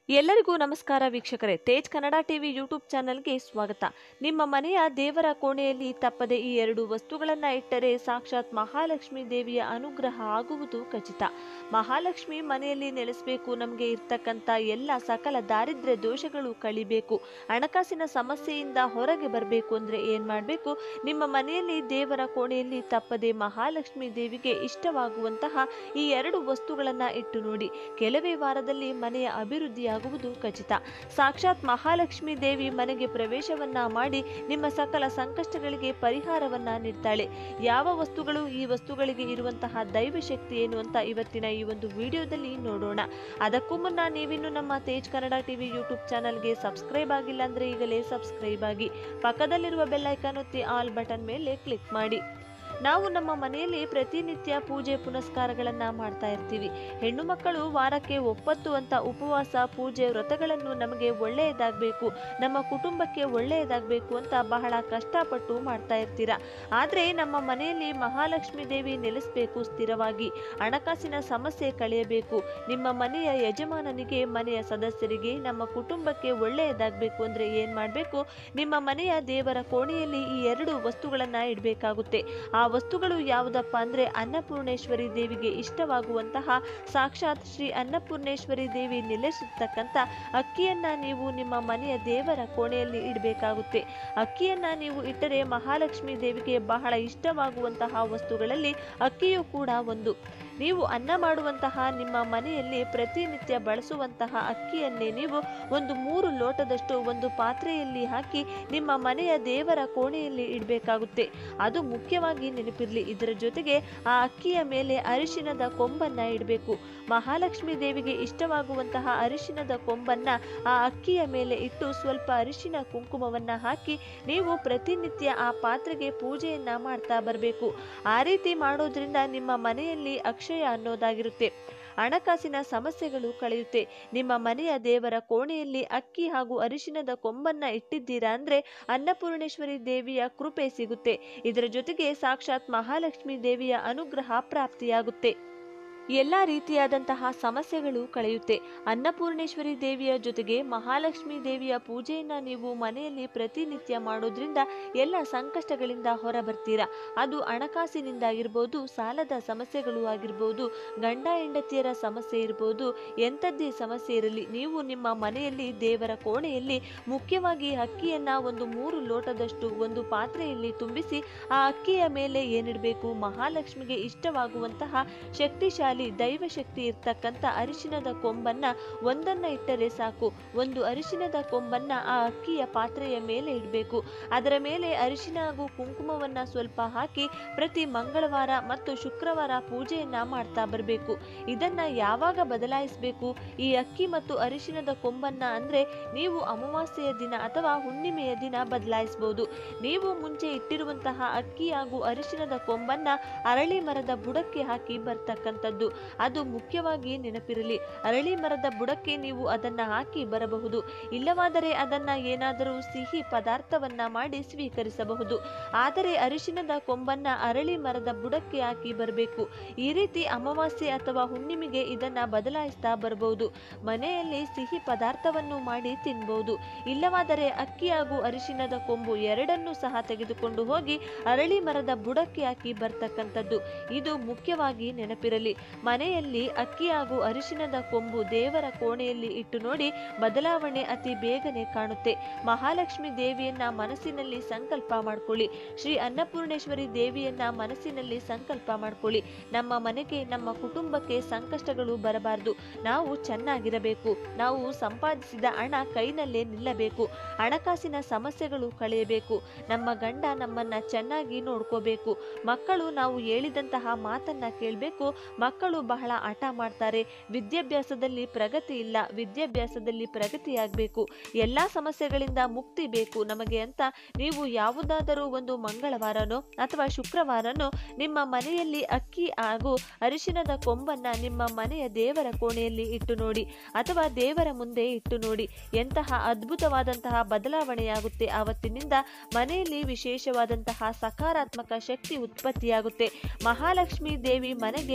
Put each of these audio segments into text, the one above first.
ಎಲ್ಲರಿಗೂ ನಮಸ್ಕಾರ ವೀಕ್ಷಕರೇ ತೇಜ್ ಕನ್ನಡ ಟಿವಿ ಯೂಟ್ಯೂಬ್ ಚಾನೆಲ್ಗೆ ಸ್ವಾಗತ ನಿಮ್ಮ ಮನೆಯ ದೇವರ ಕೋಣೆಯಲ್ಲಿ ತಪ್ಪದೆ ಈ ಎರಡು ವಸ್ತುಗಳನ್ನು ಇಟ್ಟರೆ ಸಾಕ್ಷಾತ್ ಮಹಾಲಕ್ಷ್ಮಿ ದೇವಿಯ ಅನುಗ್ರಹ ಆಗುವುದು ಖಚಿತ ಮಹಾಲಕ್ಷ್ಮಿ ಮನೆಯಲ್ಲಿ ನೆಲೆಸಬೇಕು ನಮಗೆ ಇರ್ತಕ್ಕಂಥ ಎಲ್ಲ ಸಕಲ ದಾರಿದ್ರ್ಯ ದೋಷಗಳು ಕಳಿಬೇಕು ಹಣಕಾಸಿನ ಸಮಸ್ಯೆಯಿಂದ ಹೊರಗೆ ಬರಬೇಕು ಅಂದರೆ ಏನು ಮಾಡಬೇಕು ನಿಮ್ಮ ಮನೆಯಲ್ಲಿ ದೇವರ ಕೋಣೆಯಲ್ಲಿ ತಪ್ಪದೆ ಮಹಾಲಕ್ಷ್ಮಿ ದೇವಿಗೆ ಇಷ್ಟವಾಗುವಂತಹ ಈ ಎರಡು ವಸ್ತುಗಳನ್ನು ಇಟ್ಟು ನೋಡಿ ಕೆಲವೇ ವಾರದಲ್ಲಿ ಮನೆಯ ಅಭಿವೃದ್ಧಿಯಾಗುವುದು ಖಚಿತ ಸಾಕ್ಷಾತ್ ಮಹಾಲಕ್ಷ್ಮಿ ದೇವಿ ಮನೆಗೆ ಪ್ರವೇಶವನ್ನ ಮಾಡಿ ನಿಮ್ಮ ಸಕಲ ಸಂಕಷ್ಟಗಳಿಗೆ ಪರಿಹಾರವನ್ನ ನೀಡ್ತಾಳೆ ಯಾವ ವಸ್ತುಗಳು ಈ ವಸ್ತುಗಳಿಗೆ ಇರುವಂತಹ ದೈವ ಶಕ್ತಿ ಏನು ಅಂತ ಇವತ್ತಿನ ಈ ಒಂದು ವಿಡಿಯೋದಲ್ಲಿ ನೋಡೋಣ ಅದಕ್ಕೂ ಮುನ್ನ ನೀವಿನ್ನು ನಮ್ಮ ತೇಜ್ ಕನ್ನಡ ಟಿವಿ ಯೂಟ್ಯೂಬ್ ಚಾನಲ್ಗೆ ಸಬ್ಸ್ಕ್ರೈಬ್ ಆಗಿಲ್ಲ ಅಂದ್ರೆ ಈಗಲೇ ಸಬ್ಸ್ಕ್ರೈಬ್ ಆಗಿ ಪಕ್ಕದಲ್ಲಿರುವ ಬೆಲ್ ಐಕಾನ್ ಒತ್ತಿ ಆಲ್ ಬಟನ್ ಮೇಲೆ ಕ್ಲಿಕ್ ಮಾಡಿ ನಾವು ನಮ್ಮ ಮನೆಯಲ್ಲಿ ಪ್ರತಿನಿತ್ಯ ಪೂಜೆ ಪುನಸ್ಕಾರಗಳನ್ನ ಮಾಡ್ತಾ ಇರ್ತೀವಿ ಹೆಣ್ಣು ಮಕ್ಕಳು ವಾರಕ್ಕೆ ಒಪ್ಪತ್ತು ಅಂತ ಉಪವಾಸ ಪೂಜೆ ವ್ರತಗಳನ್ನು ನಮಗೆ ಒಳ್ಳೆಯದಾಗಬೇಕು ನಮ್ಮ ಕುಟುಂಬಕ್ಕೆ ಒಳ್ಳೆಯದಾಗಬೇಕು ಅಂತ ಬಹಳ ಕಷ್ಟಪಟ್ಟು ಮಾಡ್ತಾ ಇರ್ತೀರಾ ಆದರೆ ನಮ್ಮ ಮನೆಯಲ್ಲಿ ಮಹಾಲಕ್ಷ್ಮಿ ದೇವಿ ನೆಲೆಸಬೇಕು ಸ್ಥಿರವಾಗಿ ಹಣಕಾಸಿನ ಸಮಸ್ಯೆ ಕಳೆಯಬೇಕು ನಿಮ್ಮ ಮನೆಯ ಯಜಮಾನನಿಗೆ ಮನೆಯ ಸದಸ್ಯರಿಗೆ ನಮ್ಮ ಕುಟುಂಬಕ್ಕೆ ಒಳ್ಳೆಯದಾಗಬೇಕು ಅಂದರೆ ಏನು ಮಾಡಬೇಕು ನಿಮ್ಮ ಮನೆಯ ದೇವರ ಕೋಣೆಯಲ್ಲಿ ಈ ಎರಡು ವಸ್ತುಗಳನ್ನು ಇಡಬೇಕಾಗುತ್ತೆ ಆ ವಸ್ತುಗಳು ಯಾವುದಪ್ಪ ಅಂದರೆ ಅನ್ನಪೂರ್ಣೇಶ್ವರಿ ದೇವಿಗೆ ಇಷ್ಟವಾಗುವಂತಹ ಸಾಕ್ಷಾತ್ ಶ್ರೀ ಅನ್ನಪೂರ್ಣೇಶ್ವರಿ ದೇವಿ ನೆಲೆಸಿರ್ತಕ್ಕಂಥ ಅಕ್ಕಿಯನ್ನ ನೀವು ನಿಮ್ಮ ಮನೆಯ ದೇವರ ಕೋಣೆಯಲ್ಲಿ ಇಡಬೇಕಾಗುತ್ತೆ ಅಕ್ಕಿಯನ್ನ ನೀವು ಇಟ್ಟರೆ ಮಹಾಲಕ್ಷ್ಮಿ ದೇವಿಗೆ ಬಹಳ ಇಷ್ಟವಾಗುವಂತಹ ವಸ್ತುಗಳಲ್ಲಿ ಅಕ್ಕಿಯೂ ಕೂಡ ಒಂದು ನೀವು ಅನ್ನ ಮಾಡುವಂತಹ ನಿಮ್ಮ ಮನೆಯಲ್ಲಿ ಪ್ರತಿನಿತ್ಯ ಬಳಸುವಂತಹ ಅಕ್ಕಿಯನ್ನೇ ನೀವು ಒಂದು ಮೂರು ಲೋಟದಷ್ಟು ಒಂದು ಪಾತ್ರೆಯಲ್ಲಿ ಹಾಕಿ ನಿಮ್ಮ ಮನೆಯ ದೇವರ ಕೋಣೆಯಲ್ಲಿ ಇಡಬೇಕಾಗುತ್ತೆ ಅದು ಮುಖ್ಯವಾಗಿ ನೆನಪಿರಲಿ ಇದರ ಜೊತೆಗೆ ಆ ಅಕ್ಕಿಯ ಮೇಲೆ ಅರಿಶಿನದ ಕೊಂಬನ್ನ ಇಡಬೇಕು ಮಹಾಲಕ್ಷ್ಮಿ ದೇವಿಗೆ ಇಷ್ಟವಾಗುವಂತಹ ಅರಿಶಿನದ ಕೊಂಬನ್ನ ಆ ಅಕ್ಕಿಯ ಮೇಲೆ ಇಟ್ಟು ಸ್ವಲ್ಪ ಅರಿಶಿನ ಕುಂಕುಮವನ್ನ ಹಾಕಿ ನೀವು ಪ್ರತಿನಿತ್ಯ ಆ ಪಾತ್ರೆಗೆ ಪೂಜೆಯನ್ನ ಮಾಡ್ತಾ ಬರಬೇಕು ಆ ರೀತಿ ಮಾಡೋದ್ರಿಂದ ನಿಮ್ಮ ಮನೆಯಲ್ಲಿ ಅಕ್ಷಯ ಅನ್ನೋದಾಗಿರುತ್ತೆ ಹಣಕಾಸಿನ ಸಮಸ್ಯೆಗಳು ಕಳೆಯುತ್ತೆ ನಿಮ್ಮ ಮನೆಯ ದೇವರ ಕೋಣೆಯಲ್ಲಿ ಅಕ್ಕಿ ಹಾಗೂ ಅರಿಶಿನದ ಕೊಂಬನ್ನ ಇಟ್ಟಿದ್ದೀರಾ ಅಂದ್ರೆ ಅನ್ನಪೂರ್ಣೇಶ್ವರಿ ದೇವಿಯ ಕೃಪೆ ಸಿಗುತ್ತೆ ಇದರ ಜೊತೆಗೆ ಸಾಕ್ಷಾತ್ ಮಹಾಲಕ್ಷ್ಮಿ ದೇವಿಯ ಅನುಗ್ರಹ ಪ್ರಾಪ್ತಿಯಾಗುತ್ತೆ ಎಲ್ಲ ರೀತಿಯಾದಂತಹ ಸಮಸ್ಯೆಗಳು ಕಳೆಯುತ್ತೆ ಅನ್ನಪೂರ್ಣೇಶ್ವರಿ ದೇವಿಯ ಜೊತೆಗೆ ಮಹಾಲಕ್ಷ್ಮಿ ದೇವಿಯ ಪೂಜೆಯನ್ನ ನೀವು ಮನೆಯಲ್ಲಿ ಪ್ರತಿನಿತ್ಯ ಮಾಡೋದ್ರಿಂದ ಎಲ್ಲ ಸಂಕಷ್ಟಗಳಿಂದ ಹೊರ ಬರ್ತೀರಾ ಅದು ಹಣಕಾಸಿನಿಂದ ಆಗಿರ್ಬೋದು ಸಾಲದ ಸಮಸ್ಯೆಗಳು ಆಗಿರ್ಬೋದು ಗಂಡ ಹೆಂಡತಿಯರ ಸಮಸ್ಯೆ ಇರ್ಬೋದು ಎಂಥದ್ದೇ ಸಮಸ್ಯೆ ಇರಲಿ ನೀವು ನಿಮ್ಮ ಮನೆಯಲ್ಲಿ ದೇವರ ಕೋಣೆಯಲ್ಲಿ ಮುಖ್ಯವಾಗಿ ಅಕ್ಕಿಯನ್ನ ಒಂದು ಮೂರು ಲೋಟದಷ್ಟು ಒಂದು ಪಾತ್ರೆಯಲ್ಲಿ ತುಂಬಿಸಿ ಆ ಅಕ್ಕಿಯ ಮೇಲೆ ಏನಿಡಬೇಕು ಮಹಾಲಕ್ಷ್ಮಿಗೆ ಇಷ್ಟವಾಗುವಂತಹ ಶಕ್ತಿಶಾಲಿ ದೈವಶಕ್ತಿ ಇರ್ತಕ್ಕಂಥ ಅರಿಶಿನದ ಕೊಂಬನ್ನ ಒಂದನ್ನ ಇಟ್ಟರೆ ಸಾಕು ಒಂದು ಅರಿಶಿನದ ಕೊಂಬನ್ನ ಆ ಅಕ್ಕಿಯ ಪಾತ್ರೆಯ ಮೇಲೆ ಇಡಬೇಕು ಅದರ ಮೇಲೆ ಅರಿಶಿನ ಹಾಗೂ ಕುಂಕುಮವನ್ನ ಸ್ವಲ್ಪ ಹಾಕಿ ಪ್ರತಿ ಮಂಗಳವಾರ ಮತ್ತು ಶುಕ್ರವಾರ ಪೂಜೆಯನ್ನ ಮಾಡ್ತಾ ಬರಬೇಕು ಇದನ್ನ ಯಾವಾಗ ಬದಲಾಯಿಸಬೇಕು ಈ ಅಕ್ಕಿ ಮತ್ತು ಅರಿಶಿನದ ಕೊಂಬನ್ನ ಅಂದ್ರೆ ನೀವು ಅಮಾವಾಸ್ಯೆಯ ದಿನ ಅಥವಾ ಹುಣ್ಣಿಮೆಯ ದಿನ ಬದಲಾಯಿಸಬಹುದು ನೀವು ಮುಂಚೆ ಇಟ್ಟಿರುವಂತಹ ಅಕ್ಕಿ ಹಾಗೂ ಅರಿಶಿನದ ಕೊಂಬನ್ನ ಅರಳಿ ಮರದ ಬುಡಕ್ಕೆ ಹಾಕಿ ಬರ್ತಕ್ಕಂಥದ್ದು ಅದು ಮುಖ್ಯವಾಗಿ ನೆನಪಿರಲಿ ಅರಳಿ ಮರದ ಬುಡಕ್ಕೆ ನೀವು ಅದನ್ನ ಹಾಕಿ ಬರಬಹುದು ಇಲ್ಲವಾದರೆ ಅದನ್ನ ಏನಾದರೂ ಸಿಹಿ ಪದಾರ್ಥವನ್ನ ಮಾಡಿ ಸ್ವೀಕರಿಸಬಹುದು ಆದರೆ ಅರಿಶಿನದ ಕೊಂಬನ್ನ ಅರಳಿ ಮರದ ಬುಡಕ್ಕೆ ಹಾಕಿ ಬರಬೇಕು ಈ ರೀತಿ ಅಮಾವಾಸ್ಯೆ ಅಥವಾ ಹುಣ್ಣಿಮೆಗೆ ಇದನ್ನ ಬದಲಾಯಿಸ್ತಾ ಬರಬಹುದು ಮನೆಯಲ್ಲಿ ಸಿಹಿ ಪದಾರ್ಥವನ್ನು ಮಾಡಿ ತಿನ್ಬಹುದು ಇಲ್ಲವಾದರೆ ಅಕ್ಕಿ ಹಾಗೂ ಅರಿಶಿನದ ಕೊಂಬು ಎರಡನ್ನೂ ಸಹ ತೆಗೆದುಕೊಂಡು ಹೋಗಿ ಅರಳಿ ಮರದ ಬುಡಕ್ಕೆ ಹಾಕಿ ಬರ್ತಕ್ಕಂಥದ್ದು ಇದು ಮುಖ್ಯವಾಗಿ ನೆನಪಿರಲಿ ಮನೆಯಲ್ಲಿ ಅಕ್ಕಿ ಹಾಗೂ ಅರಿಶಿನದ ಕೊಂಬು ದೇವರ ಕೋಣೆಯಲ್ಲಿ ಇಟ್ಟು ನೋಡಿ ಬದಲಾವಣೆ ಅತಿ ಬೇಗನೆ ಕಾಣುತ್ತೆ ಮಹಾಲಕ್ಷ್ಮಿ ದೇವಿಯನ್ನ ಮನಸ್ಸಿನಲ್ಲಿ ಸಂಕಲ್ಪ ಮಾಡ್ಕೊಳ್ಳಿ ಶ್ರೀ ಅನ್ನಪೂರ್ಣೇಶ್ವರಿ ದೇವಿಯನ್ನ ಮನಸ್ಸಿನಲ್ಲಿ ಸಂಕಲ್ಪ ಮಾಡ್ಕೊಳ್ಳಿ ನಮ್ಮ ಮನೆಗೆ ನಮ್ಮ ಕುಟುಂಬಕ್ಕೆ ಸಂಕಷ್ಟಗಳು ಬರಬಾರದು ನಾವು ಚೆನ್ನಾಗಿರಬೇಕು ನಾವು ಸಂಪಾದಿಸಿದ ಹಣ ಕೈನಲ್ಲೇ ನಿಲ್ಲಬೇಕು ಹಣಕಾಸಿನ ಸಮಸ್ಯೆಗಳು ಕಳೆಯಬೇಕು ನಮ್ಮ ಗಂಡ ನಮ್ಮನ್ನ ಚೆನ್ನಾಗಿ ನೋಡ್ಕೋಬೇಕು ಮಕ್ಕಳು ನಾವು ಹೇಳಿದಂತಹ ಮಾತನ್ನ ಕೇಳಬೇಕು ಮಕ್ಕಳು ಬಹಳ ಹಠ ಮಾಡ್ತಾರೆ ವಿದ್ಯಾಭ್ಯಾಸದಲ್ಲಿ ಪ್ರಗತಿ ಇಲ್ಲ ವಿದ್ಯಾಭ್ಯಾಸದಲ್ಲಿ ಪ್ರಗತಿಯಾಗಬೇಕು ಎಲ್ಲ ಸಮಸ್ಯೆಗಳಿಂದ ಮುಕ್ತಿ ಬೇಕು ನಮಗೆ ಅಂತ ನೀವು ಯಾವುದಾದರೂ ಒಂದು ಮಂಗಳವಾರನೋ ಅಥವಾ ಶುಕ್ರವಾರನೋ ನಿಮ್ಮ ಮನೆಯಲ್ಲಿ ಅಕ್ಕಿ ಹಾಗೂ ಅರಿಶಿನದ ಕೊಂಬನ್ನ ನಿಮ್ಮ ಮನೆಯ ದೇವರ ಕೋಣೆಯಲ್ಲಿ ಇಟ್ಟು ನೋಡಿ ಅಥವಾ ದೇವರ ಮುಂದೆ ಇಟ್ಟು ನೋಡಿ ಎಂತಹ ಅದ್ಭುತವಾದಂತಹ ಬದಲಾವಣೆಯಾಗುತ್ತೆ ಆವತ್ತಿನಿಂದ ಮನೆಯಲ್ಲಿ ವಿಶೇಷವಾದಂತಹ ಸಕಾರಾತ್ಮಕ ಶಕ್ತಿ ಉತ್ಪತ್ತಿಯಾಗುತ್ತೆ ಮಹಾಲಕ್ಷ್ಮಿ ದೇವಿ ಮನೆಗೆ ಪ್ರವೇಶ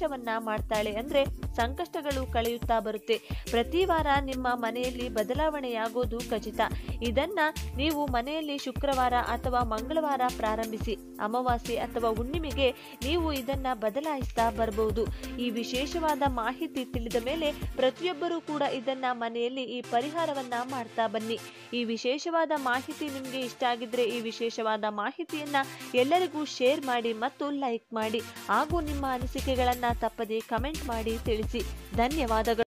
ಪರಿಹಾರವನ್ನ ಮಾಡ್ತಾಳೆ ಅಂದ್ರೆ ಸಂಕಷ್ಟಗಳು ಕಳೆಯುತ್ತಾ ಬರುತ್ತೆ ಪ್ರತಿ ವಾರ ನಿಮ್ಮ ಮನೆಯಲ್ಲಿ ಬದಲಾವಣೆಯಾಗೋದು ಖಚಿತ ಇದನ್ನ ನೀವು ಮನೆಯಲ್ಲಿ ಶುಕ್ರವಾರ ಅಥವಾ ಮಂಗಳವಾರ ಪ್ರಾರಂಭಿಸಿ ಅಮಾವಾಸ್ಯೆ ಅಥವಾ ಹುಣ್ಣಿಮೆಗೆ ನೀವು ಇದನ್ನ ಬದಲಾಯಿಸ್ತಾ ಬರಬಹುದು ಈ ವಿಶೇಷವಾದ ಮಾಹಿತಿ ತಿಳಿದ ಮೇಲೆ ಪ್ರತಿಯೊಬ್ಬರೂ ಕೂಡ ಇದನ್ನ ಮನೆಯಲ್ಲಿ ಈ ಪರಿಹಾರವನ್ನ ಮಾಡ್ತಾ ಬನ್ನಿ ಈ ವಿಶೇಷವಾದ ಮಾಹಿತಿ ನಿಮಗೆ ಇಷ್ಟ ಆಗಿದ್ರೆ ಈ ವಿಶೇಷವಾದ ಮಾಹಿತಿಯನ್ನ ಎಲ್ಲರಿಗೂ ಶೇರ್ ಮಾಡಿ ಮತ್ತು ಲೈಕ್ ಮಾಡಿ ಹಾಗೂ ನಿಮ್ಮ ಅನಿಸಿಕೆಗಳನ್ನ ತಪ್ಪದೆ ಕಮೆಂಟ್ ಮಾಡಿ ತಿಳಿಸಿ ಧನ್ಯವಾದಗಳು